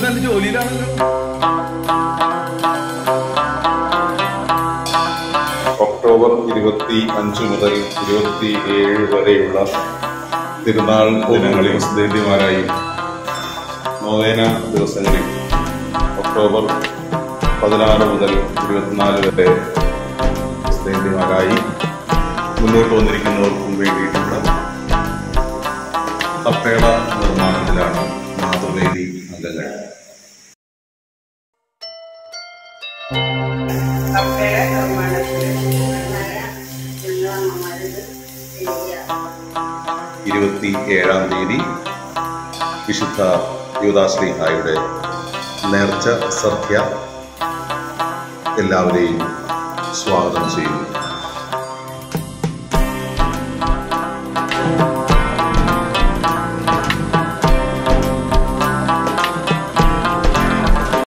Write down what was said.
നല്ല ജോലിയിലാണല്ലോ ഒക്ടോബർ ഇരുപത്തി അഞ്ച് മുതൽ ഇരുപത്തി ഏഴ് വരെയുള്ള തിരുനാൾ ദിനങ്ങളിൽ പ്രസിദ്ധന്തിമാരായി നോവേന ദിവസങ്ങളിൽ ഒക്ടോബർ പതിനാറ് മുതൽ ഇരുപത്തിനാല് വരെ പ്രസിദ്ധന്തിമാരായി മുന്നോട്ട് വന്നിരിക്കുന്നവർക്കും വേണ്ടിയിട്ടുള്ള തപ്പേട നിർമ്മാണത്തിലാണ് മാതൃവേദി അംഗങ്ങൾ കപ്പയുടെ നിർമ്മാണത്തിൽ വെള്ളമാരത് ചെയ്യുക ഇരുപത്തി ഏഴാം തീയതി വിശുദ്ധ യുവദാശ്രീഹായുടെ നേർച്ച സദ്യ എല്ലാവരെയും സ്വാഗതം ചെയ്യുന്നു